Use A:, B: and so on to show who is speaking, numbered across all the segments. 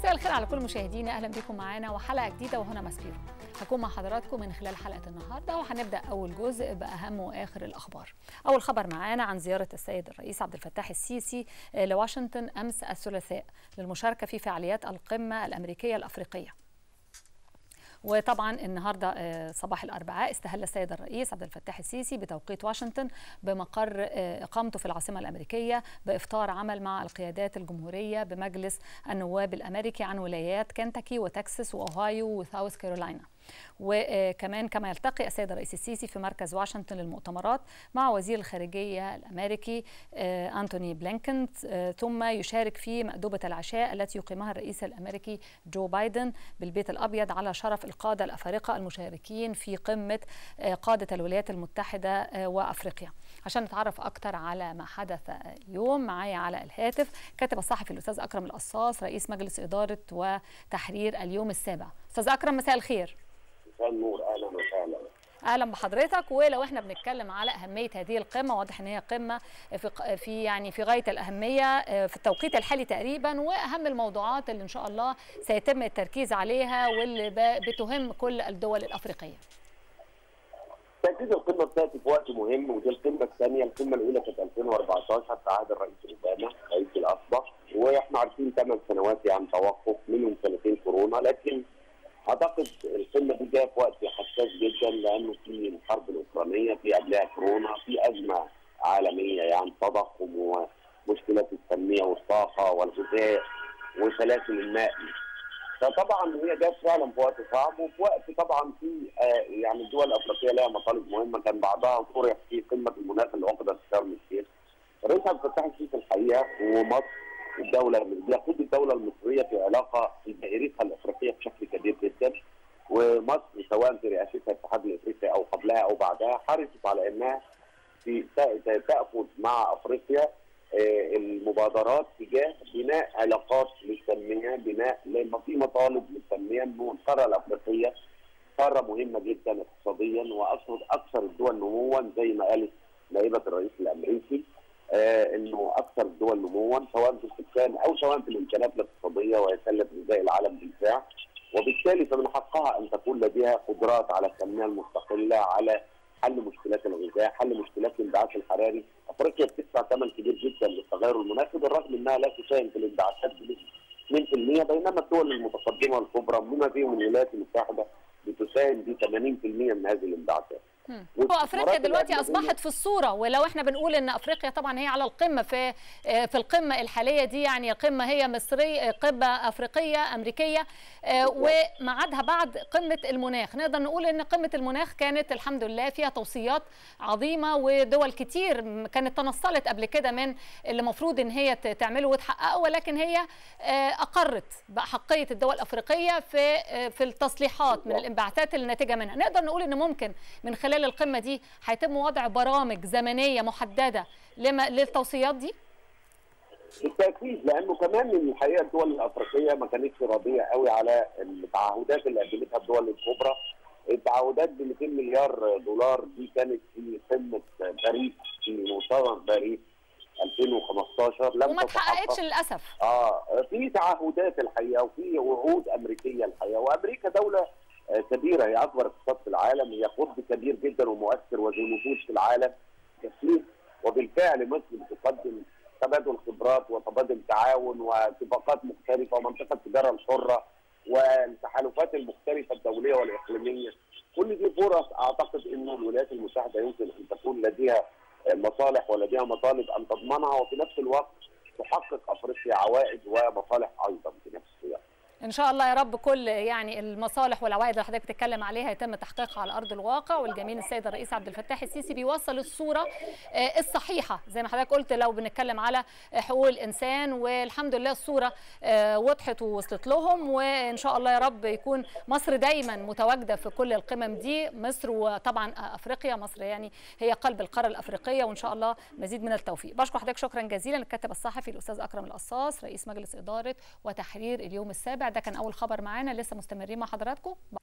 A: مساء الخير على كل مشاهدينا اهلا بكم معانا وحلقه جديده وهنا ماسبيرو هكون مع حضراتكم من خلال حلقه النهارده وهنبدا اول جزء باهم واخر الاخبار اول خبر معانا عن زياره السيد الرئيس عبد الفتاح السيسي لواشنطن امس الثلاثاء للمشاركه في فعاليات القمه الامريكيه الافريقيه وطبعا النهارده صباح الاربعاء استهل السيد الرئيس عبد الفتاح السيسي بتوقيت واشنطن بمقر اقامته في العاصمه الامريكيه بافطار عمل مع القيادات الجمهوريه بمجلس النواب الامريكي عن ولايات كنتاكي وتكساس واوهايو وساوث كارولاينا وكمان كما يلتقي السيد الرئيس السيسي في مركز واشنطن للمؤتمرات مع وزير الخارجيه الامريكي انتوني بلينكن ثم يشارك في مأدوبة العشاء التي يقيمها الرئيس الامريكي جو بايدن بالبيت الابيض على شرف القاده الافارقه المشاركين في قمه قاده الولايات المتحده وافريقيا عشان نتعرف اكثر على ما حدث اليوم معايا على الهاتف كاتب الصحفي الاستاذ اكرم القصاص رئيس مجلس اداره وتحرير اليوم السابع استاذ اكرم مساء الخير
B: مساء النور اهلا وسهلا
A: اهلا بحضرتك ولو احنا بنتكلم على اهميه هذه القمه واضح ان هي قمه في في يعني في غايه الاهميه في التوقيت الحالي تقريبا واهم الموضوعات اللي ان شاء الله سيتم التركيز عليها واللي بتهم كل الدول الافريقيه.
B: تأكيد القمة بتأتي في وقت مهم ودي القمة الثانية، القمة الأولى كانت 2014 في عهد الرئيس أوباما رئيس الأسبق واحنا عارفين ثمان سنوات يعني توقف منهم سنتين كورونا لكن اعتقد القمه دي جايه في وقت حساس جدا لانه في الحرب الاوكرانيه في قبلها كورونا في ازمه عالميه يعني تضخم ومشكلات التنميه والطاقه والغذاء وسلاسل الماء فطبعا هي جت فعلا في وقت صعب وفي وقت طبعا في آه يعني الدول الافريقيه لها مطالب مهمه كان بعضها طرح في قمه المناخ اللي عقدت في شرم الشيخ. الرئيس عبد الفتاح السيسي الحقيقه ومصر الدوله بيقود الدوله المصريه في علاقه في دائرتها الافريقيه بشكل كبير جدا ومصر سواء في رئاستها الاتحاد الافريقي او قبلها او بعدها حرصت على انها في تاخذ مع افريقيا المبادرات تجاه بناء علاقات للتنميه بناء لما في مطالب للتنميه انه القاره الافريقيه قاره مهمه جدا اقتصاديا واكثر اكثر الدول نموا زي ما قالت نائبه الرئيس الامريكي آه انه اكثر الدول نموا سواء في السكان او سواء في الامكانات الاقتصاديه ويسلف غذاء العالم بالفعل وبالتالي فمن حقها ان تكون لديها قدرات على التنميه المستقله على حل مشكلات الغذاء، حل مشكلات الانبعاث الحراري، افريقيا بتدفع ثمن كبير جدا للتغير المناخي بالرغم انها لا تساهم في الانبعاثات بنسبه 2% بينما الدول المتقدمه الكبرى بما فيهم الولايات المتحده بتساهم ب 80% من هذه الانبعاثات.
A: وافريقيا دلوقتي اصبحت في الصوره ولو احنا بنقول ان افريقيا طبعا هي على القمه في في القمه الحاليه دي يعني القمه هي مصريه قمه افريقيه امريكيه وميعادها بعد قمه المناخ نقدر نقول ان قمه المناخ كانت الحمد لله فيها توصيات عظيمه ودول كتير كانت تنصلت قبل كده من اللي المفروض ان هي تعمله وتحققه ولكن هي اقرت باحقيه الدول الافريقيه في في التصليحات من الانبعاثات الناتجه منها نقدر نقول ان ممكن من خلال خلال القمه دي هيتم وضع برامج زمنيه محدده لما للتوصيات دي؟
B: بالتاكيد لانه كمان الحقيقه الدول الافريقيه ما كانتش راضيه قوي على التعهدات اللي قدمتها الدول الكبرى التعهدات ب 200 مليار دولار دي كانت في قمه باريس في مؤتمر باريس 2015 لم
A: وما اتحققتش للاسف
B: اه في تعهدات الحقيقه وفي وعود امريكيه الحقيقه وامريكا دوله كبيره هي اكبر اقتصاد في العالم هي قطب كبير جدا ومؤثر وذو نفوذ في العالم كثير وبالفعل مصر بتقدم تبادل خبرات وتبادل تعاون واتفاقات مختلفه ومنطقه التجاره الحره والتحالفات المختلفه الدوليه والاقليميه كل دي فرص اعتقد انه الولايات المتحده يمكن ان تكون لديها مصالح ولديها مطالب ان تضمنها وفي نفس الوقت تحقق افريقيا عوائد ومصالح ايضا في نفس الوقت.
A: ان شاء الله يا رب كل يعني المصالح والعوائد اللي حضرتك بتتكلم عليها يتم تحقيقها على ارض الواقع والجميل السيد الرئيس عبد الفتاح السيسي بيوصل الصوره الصحيحه زي ما حضرتك قلت لو بنتكلم على حقوق الانسان والحمد لله الصوره وضحت ووصلت لهم وان شاء الله يا رب يكون مصر دايما متواجده في كل القمم دي مصر وطبعا افريقيا مصر يعني هي قلب القاره الافريقيه وان شاء الله مزيد من التوفيق بشكر حضرتك شكرا جزيلا الكاتب الصحفي الاستاذ اكرم القصاص رئيس مجلس اداره وتحرير اليوم السابع ده كان اول خبر معانا لسه مستمرين مع حضراتكم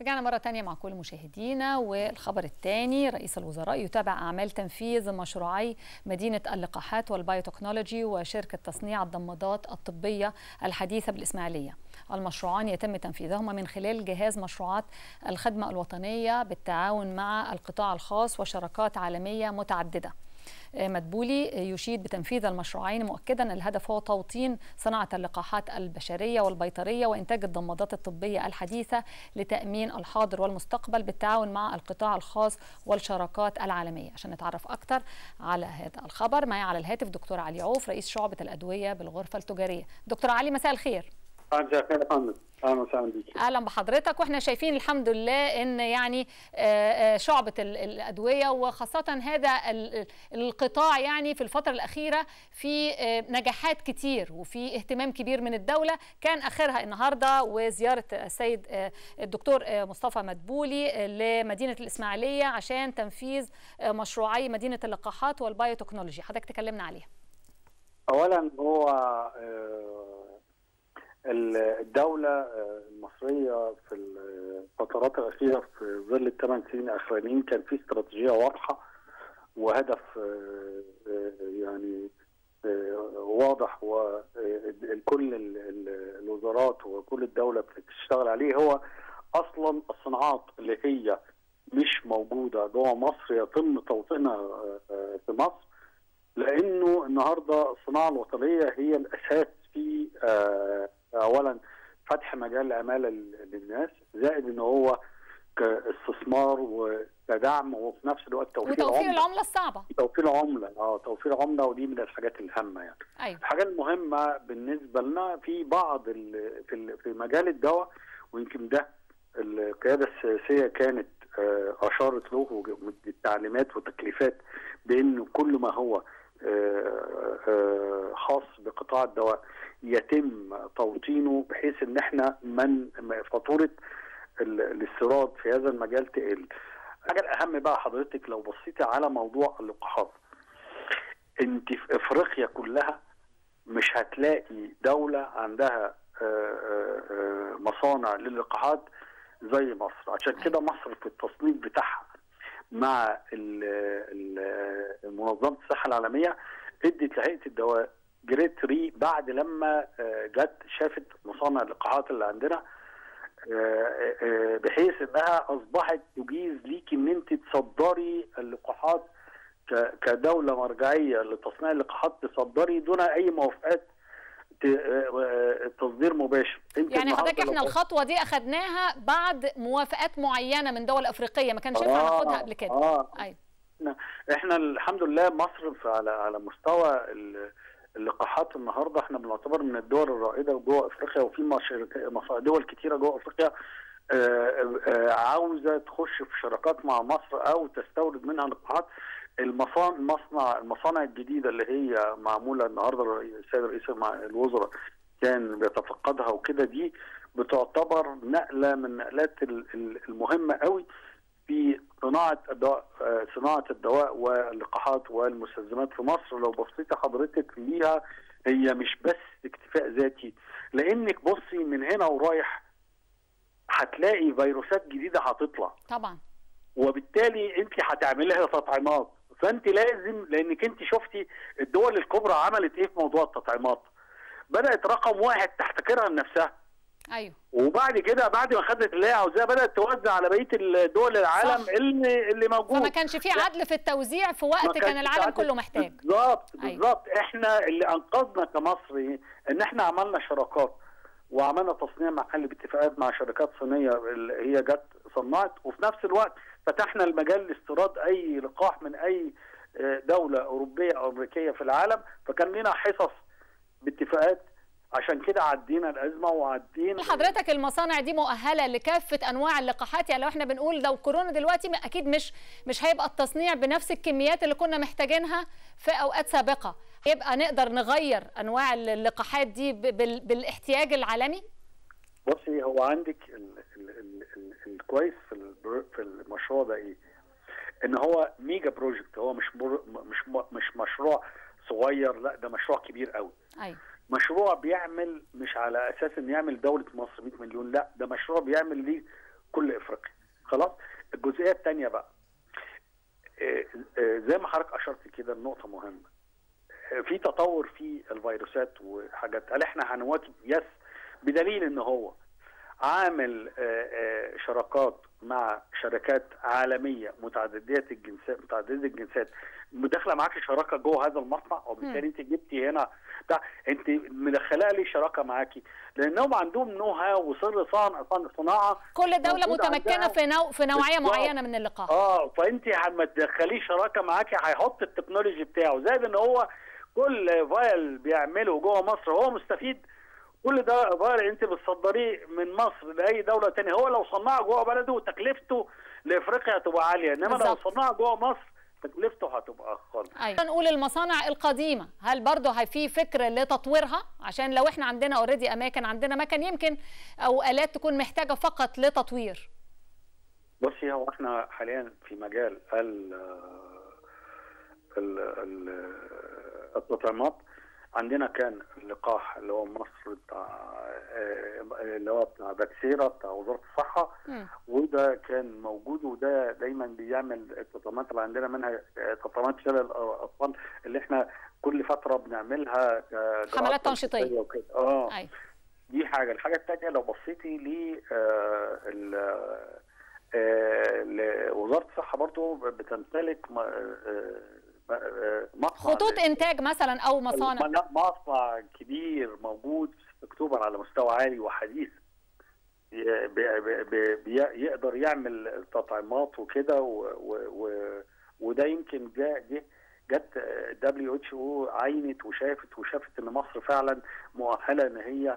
A: رجعنا مرة تانية مع كل مشاهدينا والخبر الثاني رئيس الوزراء يتابع أعمال تنفيذ مشروعي مدينة اللقاحات والبايوتكنولوجي وشركة تصنيع الضمادات الطبية الحديثة بالإسماعيلية المشروعان يتم تنفيذهما من خلال جهاز مشروعات الخدمة الوطنية بالتعاون مع القطاع الخاص وشراكات عالمية متعددة مدبولي يشيد بتنفيذ المشروعين مؤكدا الهدف هو توطين صناعة اللقاحات البشرية والبيطرية وإنتاج الضمادات الطبية الحديثة لتأمين الحاضر والمستقبل بالتعاون مع القطاع الخاص والشراكات العالمية عشان نتعرف أكثر على هذا الخبر معي على الهاتف دكتور علي عوف رئيس شعبة الأدوية بالغرفة التجارية دكتور علي مساء الخير
C: مساء الخير يا فندم اهلا وسهلا بيك
A: اهلا بحضرتك واحنا شايفين الحمد لله ان يعني شعبه الادويه وخاصه هذا القطاع يعني في الفتره الاخيره في نجاحات كتير وفي اهتمام كبير من الدوله كان اخرها النهارده وزياره السيد الدكتور مصطفى مدبولي لمدينه الاسماعيليه عشان تنفيذ مشروعي مدينه اللقاحات والبايوتكنولوجي حضرتك تكلمنا عليها
C: اولا هو الدولة المصرية في الفترات الأخيرة في ظل الثمان سنين الأخرانيين كان في استراتيجية واضحة وهدف يعني واضح وكل الوزارات وكل الدولة بتشتغل عليه هو أصلا الصناعات اللي هي مش موجودة جوه مصر يتم توطينها في مصر لأنه النهاردة الصناعة الوطنية هي الأساس في اولا فتح مجال عماله للناس زائد ان هو كاستثمار وكدعم وفي نفس الوقت توفير
A: وتوفير عملة. العمله الصعبه
C: توفير عمله اه توفير عمله ودي من الحاجات الهامه يعني
A: أيوة.
C: الحاجه المهمه بالنسبه لنا في بعض في في مجال الدواء ويمكن ده القياده السياسيه كانت اشارت له التعليمات والتكليفات بانه كل ما هو خاص بقطاع الدواء يتم توطينه بحيث ان احنا من فاتوره الاستيراد في هذا المجال تقل. الحاجه الاهم بقى حضرتك لو بصيتي على موضوع اللقاحات انت في افريقيا كلها مش هتلاقي دوله عندها مصانع للقاحات زي مصر عشان كده مصر في التصنيف بتاعها مع منظمه الصحه العالميه ادت لهيئه الدواء جريد 3 بعد لما جت شافت مصانع اللقاحات اللي عندنا بحيث انها اصبحت تجيز ليك ان انت تصدري اللقاحات كدوله مرجعيه لتصنيع اللقاحات تصدري دون اي موافقات تصدير مباشر
A: يعني حضرتك احنا الخطوه دي اخذناها بعد موافقات معينه من دول افريقيه ما كانش ينفع آه ناخدها قبل كده
C: اه ايوه احنا الحمد لله مصر على على مستوى اللقاحات النهارده احنا بنعتبر من الدول الرائده جوه افريقيا وفي دول كتيره جوه افريقيا عاوزه تخش في شراكات مع مصر او تستورد منها لقاحات المصانع المصنع المصانع الجديده اللي هي معموله النهارده السيد رئيس الوزراء كان بيتفقدها وكده دي بتعتبر نقله من النقلات المهمه قوي في صناعه الدواء صناعه الدواء واللقاحات والمستلزمات في مصر لو بصيتي حضرتك ليها هي مش بس اكتفاء ذاتي لانك بصي من هنا ورايح هتلاقي فيروسات جديده هتطلع
A: طبعا
C: وبالتالي انت هتعملها تطعيمات فانت لازم لانك انت شفتي الدول الكبرى عملت ايه في موضوع التطعيمات بدات رقم واحد تحتكرها لنفسها
A: ايوه
C: وبعد كده بعد ما خدت اللي هي عاوزاها بدات توزع على بقيه دول العالم صح. اللي اللي موجود
A: فما كانش في عدل في التوزيع في وقت كان العالم كله محتاج
C: بالظبط بالظبط أيوة. احنا اللي انقذنا كمصر ان احنا عملنا شراكات وعملنا تصنيع محلي باتفاقات مع شركات صينيه اللي هي جت صنعت وفي نفس الوقت فتحنا المجال لاستيراد اي لقاح من اي دوله اوروبيه او امريكيه في العالم فكان لنا حصص باتفاقات عشان كده عدينا الازمه وعدينا
A: حضرتك المصانع دي مؤهله لكافه انواع اللقاحات يعني لو احنا بنقول لو كورونا دلوقتي اكيد مش مش هيبقى التصنيع بنفس الكميات اللي كنا محتاجينها في اوقات سابقه يبقى نقدر نغير انواع اللقاحات دي بالاحتياج العالمي
C: بصي هو عندك ال ال ال ال الكويس في في المشروع ده ايه ان هو ميجا بروجكت هو مش مش مش مشروع صغير لا ده مشروع كبير قوي
A: ايوه
C: مشروع بيعمل مش على اساس ان يعمل دوله مصر 100 مليون لا ده مشروع بيعمل ليه كل افريقيا خلاص الجزئيه الثانيه بقى آه، آه، زي ما حضرتك اشرت كده النقطه مهمه آه، في تطور في الفيروسات وحاجات هل احنا هنواكب يس بدليل ان هو عامل آه، آه، شراكات مع شركات عالميه متعدده الجنسات متعدده الجنسات مداخله معاك شراكه جوه هذا المصنع وبالتالي انت جبتي هنا بتاع انت مدخلها لي شراكه معاكي لانهم عندهم نو هاو وسر صنع صنع- صناعه
A: كل دوله
C: موجود
A: متمكنه
C: عندها-
A: في نوع في نوعيه
C: بالظبط.
A: معينه من اللقاح
C: اه فانت لما تدخليه شراكه معاكي هيحط التكنولوجي بتاعه زائد ان هو كل فايل بيعمله جوه مصر هو مستفيد كل ده فايل انت بتصدريه من مصر لاي دوله تانية هو لو صنعه جوه بلده تكلفته لافريقيا هتبقى عاليه انما لو
A: بالظبط.
C: صنعه جوه مصر تكلفته هتبقى اقل
A: ايوه نقول المصانع القديمه هل برضه هي في فكر لتطويرها عشان لو احنا عندنا اوريدي اماكن عندنا مكان يمكن او الات تكون محتاجه فقط لتطوير
C: بصي هو احنا حاليا في مجال ال ال ال التطعيمات عندنا كان اللقاح اللي هو مصر بتاع آه، اللي هو بتاع باكسيرا بتاع وزاره الصحه
A: مم.
C: وده كان موجود وده دايما بيعمل التطعيمات اللي عندنا منها آه، تطعيمات شلل الاطفال اللي احنا كل فتره بنعملها آه،
A: حملات
C: جرعات
A: تنشيطية.
C: وكده. اه
A: ايوه
C: دي حاجه الحاجه الثانيه لو بصيتي ل آه، ال- آه، لوزاره الصحه برضو بتمتلك م- آه، آه، مصنع
A: خطوط انتاج مثلا او مصانع
C: لا، مصنع كبير موجود في اكتوبر على مستوى عالي وحديث ي- بي- بي- بي- بي- يقدر يعمل تطعيمات وكده و- و- و- وده يمكن جاء جه جت دبليو اتش او عينت وشافت وشافت ان مصر فعلا مؤهله ان هي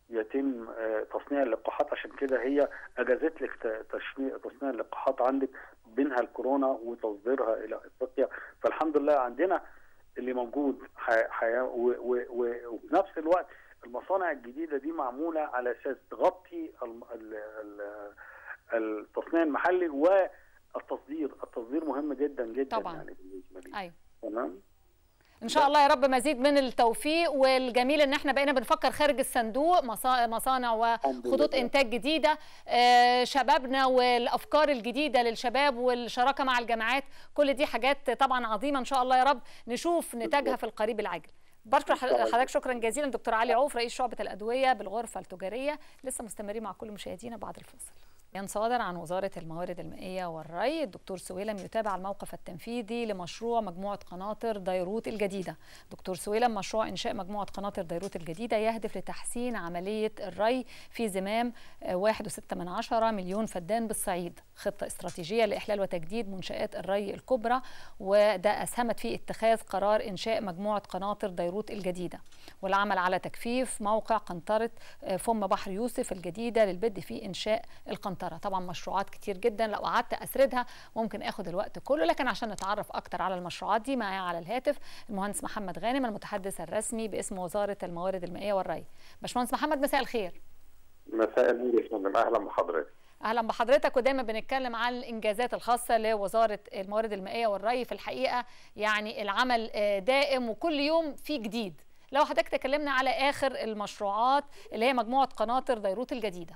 C: يتم آه، تصنيع اللقاحات عشان كده هي اجازت لك ت- تشني- تصنيع اللقاحات عندك بينها الكورونا وتصديرها الى افريقيا فالحمد لله عندنا اللي موجود ح- حياه و- و- و- وفي نفس الوقت المصانع الجديده دي معموله على اساس تغطي الم- ال- ال- التصنيع المحلي والتصدير التصدير مهم جدا جدا
A: طبعاً.
C: يعني بالنسبه لي
A: ايوه
C: تمام
A: ان شاء الله يا رب مزيد من التوفيق والجميل ان احنا بقينا بنفكر خارج الصندوق مصا- مصانع
C: الحمد
A: وخطوط
C: لله.
A: انتاج جديده آه، شبابنا والافكار الجديده للشباب والشراكه مع الجامعات كل دي حاجات طبعا عظيمه ان شاء الله يا رب نشوف نتاجها في القريب العاجل بشكر
C: إن شاء الله.
A: حضرتك شكرا جزيلا دكتور علي عوف رئيس شعبه الادويه بالغرفه التجاريه لسه مستمرين مع كل مشاهدينا بعد الفاصل بيان صادر عن وزارة الموارد المائية والري الدكتور سويلم يتابع الموقف التنفيذي لمشروع مجموعة قناطر ديروت الجديدة دكتور سويلم مشروع إنشاء مجموعة قناطر ديروت الجديدة يهدف لتحسين عملية الري في زمام آه، واحد وستة من عشرة مليون فدان بالصعيد خطة استراتيجية لإحلال وتجديد منشآت الري الكبرى وده أسهمت في اتخاذ قرار إنشاء مجموعة قناطر ديروت الجديدة والعمل على تكثيف موقع قنطرة آه، فم بحر يوسف الجديدة للبدء في إنشاء القنطرة طبعا مشروعات كتير جدا لو قعدت أسردها ممكن أخد الوقت كله لكن عشان نتعرف أكتر على المشروعات دي معايا على الهاتف المهندس محمد غانم المتحدث الرسمي باسم وزارة الموارد المائية والري باشمهندس محمد مساء الخير
D: مساء النور يا فندم اهلا بحضرتك
A: اهلا بحضرتك ودايما بنتكلم عن الانجازات الخاصه لوزاره الموارد المائيه والري في الحقيقه يعني العمل آه، دائم وكل يوم في جديد لو حضرتك تكلمنا على اخر المشروعات اللي هي مجموعه قناطر ديروت الجديده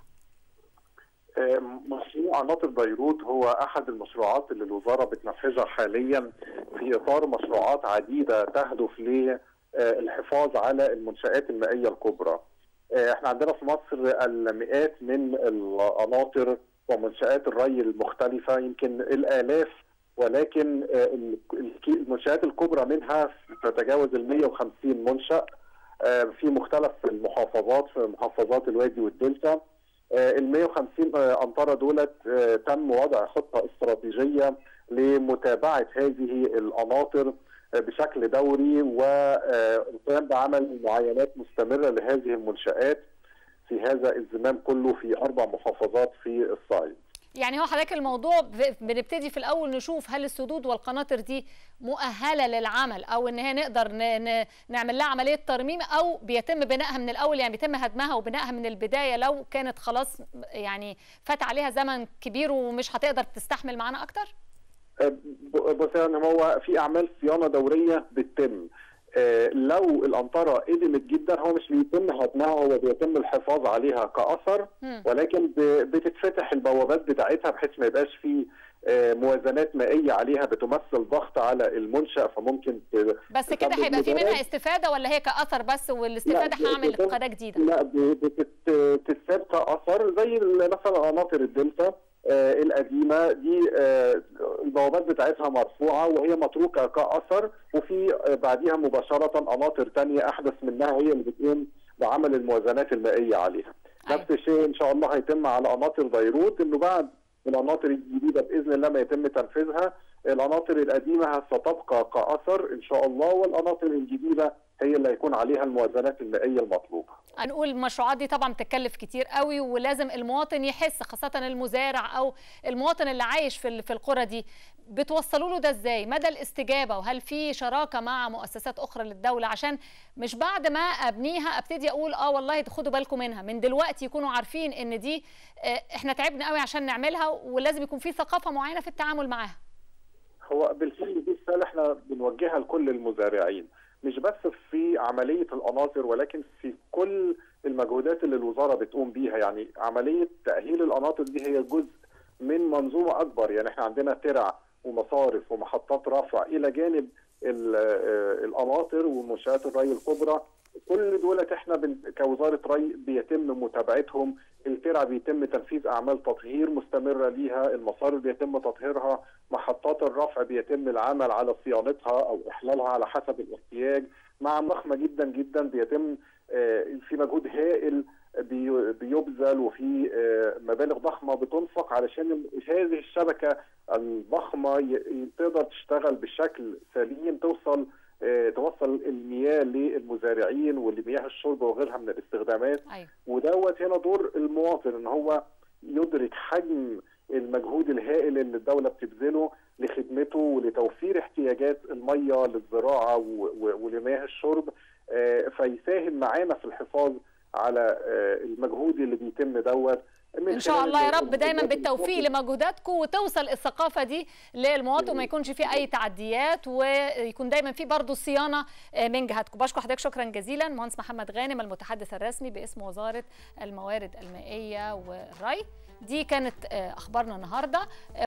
D: آه، مشروع قناطر بيروت هو احد المشروعات اللي الوزاره بتنفذها حاليا في اطار مشروعات عديده تهدف للحفاظ على المنشات المائيه الكبرى. آه، احنا عندنا في مصر المئات من القناطر ومنشات الري المختلفه يمكن الالاف ولكن آه، ال- ال- المنشات الكبرى منها تتجاوز ال 150 منشا آه، في مختلف المحافظات في محافظات الوادي والدلتا ال 150 أمطار دولت آه، تم وضع خطة استراتيجية لمتابعة هذه القناطر آه، بشكل دوري والقيام بعمل معاينات مستمرة لهذه المنشآت في هذا الزمام كله في أربع محافظات في الصعيد
A: يعني هو حضرتك الموضوع ب- بنبتدي في الاول نشوف هل السدود والقناطر دي مؤهله للعمل او ان هي نقدر ن- ن- نعمل لها عمليه ترميم او بيتم بنائها من الاول يعني بيتم هدمها وبنائها من البدايه لو كانت خلاص يعني فات عليها زمن كبير ومش هتقدر تستحمل معانا اكتر
D: بص يعني هو في اعمال صيانه دوريه بتتم آه، لو الامطار قدمت جدا هو مش بيتم هدمها هو بيتم الحفاظ عليها كاثر
A: مم.
D: ولكن ب- بتتفتح البوابات بتاعتها بحيث ما يبقاش في آه، موازنات مائيه عليها بتمثل ضغط على المنشا فممكن ت-
A: بس كده
D: تسبب
A: هيبقى في
D: مضايقات.
A: منها استفاده ولا هي كاثر بس والاستفاده
D: لا،
A: هعمل
D: بتتم-
A: قناه جديده
D: لا بتتساب كاثر زي ال- مثلا قناطر الدلتا آه، القديمه دي آه، البوابات بتاعتها مرفوعه وهي متروكه كاثر وفي آه، بعديها مباشره قناطر تانية احدث منها هي اللي بتقوم بعمل الموازنات المائيه عليها.
A: أيوة.
D: نفس الشيء ان شاء الله هيتم على قناطر بيروت انه بعد القناطر الجديده باذن الله ما يتم تنفيذها القناطر القديمه ستبقى كاثر ان شاء الله والقناطر الجديده هي اللي هيكون عليها الموازنات المائيه المطلوبه.
A: هنقول المشروعات دي طبعا بتتكلف كتير قوي ولازم المواطن يحس خاصه المزارع او المواطن اللي عايش في ال- في القرى دي بتوصلوا له ده ازاي مدى الاستجابه وهل في شراكه مع مؤسسات اخرى للدوله عشان مش بعد ما ابنيها ابتدي اقول اه والله خدوا بالكم منها من دلوقتي يكونوا عارفين ان دي آه، احنا تعبنا قوي عشان نعملها ولازم يكون في ثقافه معينه في التعامل معاها
D: هو بالفعل دي رساله احنا بنوجهها لكل المزارعين مش بس في عمليه القناطر ولكن في كل المجهودات اللي الوزاره بتقوم بيها يعني عمليه تاهيل القناطر دي هي جزء من منظومه اكبر يعني احنا عندنا ترع ومصارف ومحطات رفع الى جانب ال- آه، القناطر ومنشات الري الكبرى كل دولت احنا بن- كوزاره ري بيتم متابعتهم الترع بيتم تنفيذ اعمال تطهير مستمره ليها المصارف بيتم تطهيرها محطات الرفع بيتم العمل على صيانتها او احلالها على حسب الاحتياج مع ضخمه جدا جدا بيتم آه، في مجهود هائل بي- بيبذل وفي آه، مبالغ ضخمه بتنفق علشان ال- هذه الشبكه الضخمه ي- ي- تقدر تشتغل بشكل سليم توصل آه، توصل المياه للمزارعين ولمياه الشرب وغيرها من الاستخدامات
A: ايوه
D: ودوت هنا دور المواطن ان هو يدرك حجم المجهود الهائل اللي الدوله بتبذله لخدمته ولتوفير احتياجات الميه للزراعه و- و- ولمياه الشرب آه، فيساهم معانا في الحفاظ على آه، المجهود اللي بيتم دوت من
A: ان شاء
D: خلال
A: الله يا رب
D: المجهودات
A: دايما بالتوفيق
D: المواطن.
A: لمجهوداتكم وتوصل الثقافه دي للمواطن وما يكونش فيه اي تعديات ويكون دايما في برضه صيانه آه، من جهتكم بشكر حضرتك شكرا جزيلا مهندس محمد غانم المتحدث الرسمي باسم وزاره الموارد المائيه والري دي كانت آه، اخبارنا النهارده